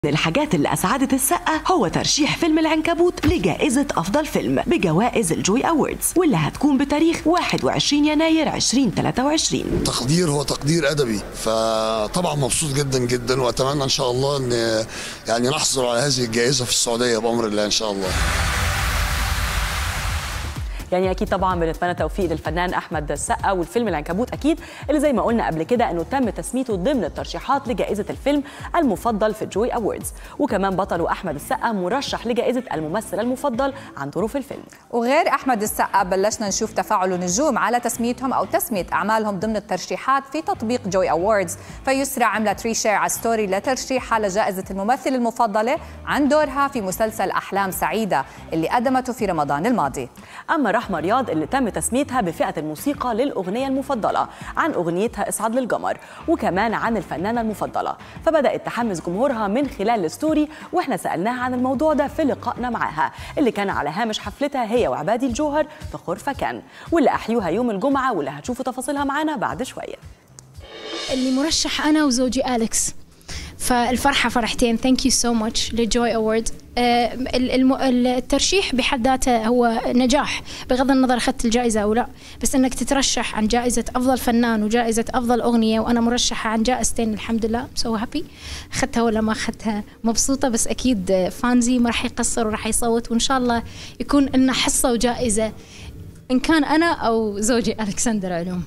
من الحاجات اللي أسعدت السقا هو ترشيح فيلم العنكبوت لجائزة أفضل فيلم بجوائز الجوي أوردز واللي هتكون بتاريخ 21 يناير 2023 تقدير هو تقدير ادبي فطبعا مبسوط جدا جدا واتمنى ان شاء الله ان يعني نحصل على هذه الجائزه في السعوديه بامر الله ان شاء الله يعني اكيد طبعا بنتمنى توفيق للفنان احمد السقا والفيلم العنكبوت اكيد اللي زي ما قلنا قبل كده انه تم تسميته ضمن الترشيحات لجائزه الفيلم المفضل في الجوي اووردز وكمان بطله احمد السقا مرشح لجائزه الممثل المفضل عن دوره في الفيلم وغير احمد السقا بلشنا نشوف تفاعل النجوم على تسميتهم او تسميه اعمالهم ضمن الترشيحات في تطبيق جوي اووردز فيسرى عملت ريشير على ستوري لترشيحها لجائزه الممثل المفضله عن دورها في مسلسل احلام سعيده اللي قدمته في رمضان الماضي اما رحمه رياض اللي تم تسميتها بفئه الموسيقى للاغنيه المفضله عن اغنيتها اصعد للقمر وكمان عن الفنانه المفضله فبدات تحمس جمهورها من خلال الستوري واحنا سالناها عن الموضوع ده في لقائنا معاها اللي كان على هامش حفلتها هي وعبادي الجوهر في خرفه كان واللي احيوها يوم الجمعه واللي هتشوفوا تفاصيلها معانا بعد شويه اللي مرشح انا وزوجي اليكس فالفرحه فرحتين ثانك يو سو ماتش للجوي اوورد الترشيح بحد ذاته هو نجاح بغض النظر اخذت الجائزه او لا بس انك تترشح عن جائزه افضل فنان وجائزه افضل اغنيه وانا مرشحه عن جائزتين الحمد لله سو هابي اخذتها ولا ما اخذتها مبسوطه بس اكيد فانزي ما راح يقصر وراح يصوت وان شاء الله يكون لنا حصه وجائزه ان كان انا او زوجي الكسندر علوم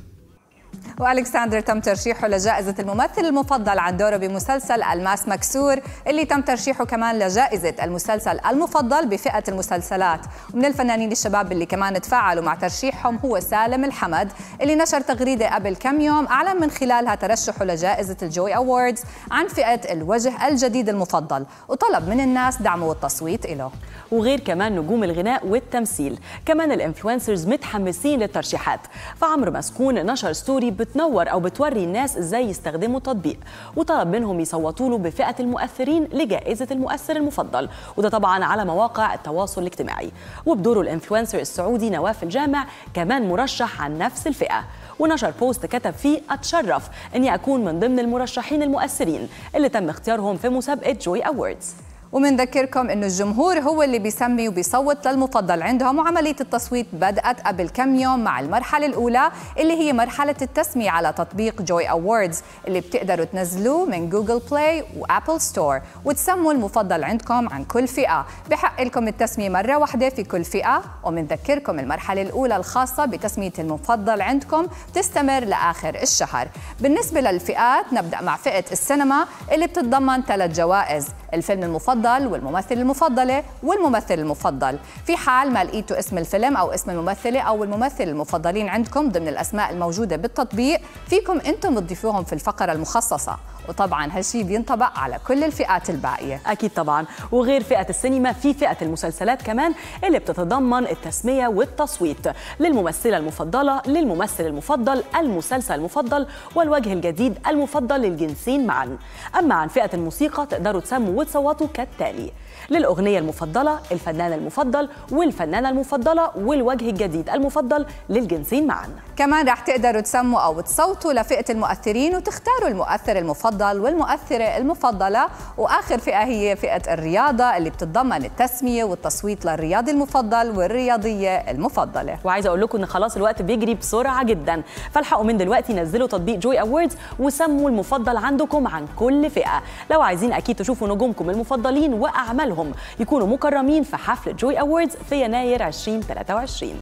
والكسندر تم ترشيحه لجائزة الممثل المفضل عن دوره بمسلسل الماس مكسور اللي تم ترشيحه كمان لجائزة المسلسل المفضل بفئة المسلسلات ومن الفنانين الشباب اللي كمان تفاعلوا مع ترشيحهم هو سالم الحمد اللي نشر تغريدة قبل كم يوم أعلن من خلالها ترشحه لجائزة الجوي أووردز عن فئة الوجه الجديد المفضل وطلب من الناس دعمه والتصويت له وغير كمان نجوم الغناء والتمثيل كمان الانفلونسرز متحمسين للترشيحات فعمرو مسكون نشر ستوري بتنور او بتوري الناس ازاي يستخدموا التطبيق وطلب منهم يصوتوا له بفئه المؤثرين لجائزه المؤثر المفضل وده طبعا على مواقع التواصل الاجتماعي وبدوره الانفلونسر السعودي نواف الجامع كمان مرشح عن نفس الفئه ونشر بوست كتب فيه اتشرف اني اكون من ضمن المرشحين المؤثرين اللي تم اختيارهم في مسابقه جوي اووردز ومنذكركم انه الجمهور هو اللي بيسمي وبيصوت للمفضل عندهم وعمليه التصويت بدات قبل كم يوم مع المرحله الاولى اللي هي مرحله التسميه على تطبيق جوي اووردز اللي بتقدروا تنزلوه من جوجل بلاي وابل ستور وتسموا المفضل عندكم عن كل فئه بحق لكم التسميه مره واحده في كل فئه ومنذكركم المرحله الاولى الخاصه بتسميه المفضل عندكم تستمر لاخر الشهر بالنسبه للفئات نبدا مع فئه السينما اللي بتتضمن ثلاث جوائز الفيلم المفضل والممثل المفضلة والممثل المفضل في حال ما لقيتوا اسم الفيلم أو اسم الممثلة أو الممثل المفضلين عندكم ضمن الأسماء الموجودة بالتطبيق فيكم أنتم تضيفوهم في الفقرة المخصصة وطبعا هالشي بينطبق على كل الفئات الباقية اكيد طبعا وغير فئه السينما في فئه المسلسلات كمان اللي بتتضمن التسميه والتصويت للممثله المفضله للممثل المفضل المسلسل المفضل والوجه الجديد المفضل للجنسين معا اما عن فئه الموسيقى تقدروا تسموا وتصوتوا كالتالي للأغنية المفضلة الفنان المفضل والفنانة المفضلة والوجه الجديد المفضل للجنسين معا كمان رح تقدروا تسموا أو تصوتوا لفئة المؤثرين وتختاروا المؤثر المفضل والمؤثرة المفضلة وآخر فئة هي فئة الرياضة اللي بتتضمن التسمية والتصويت للرياضي المفضل والرياضية المفضلة وعايزه اقول لكم ان خلاص الوقت بيجري بسرعه جدا فالحقوا من دلوقتي نزلوا تطبيق جوي اووردز وسموا المفضل عندكم عن كل فئه لو عايزين اكيد تشوفوا نجومكم المفضلين واعمالهم يكونوا مكرمين في حفل جوي اووردز في يناير 2023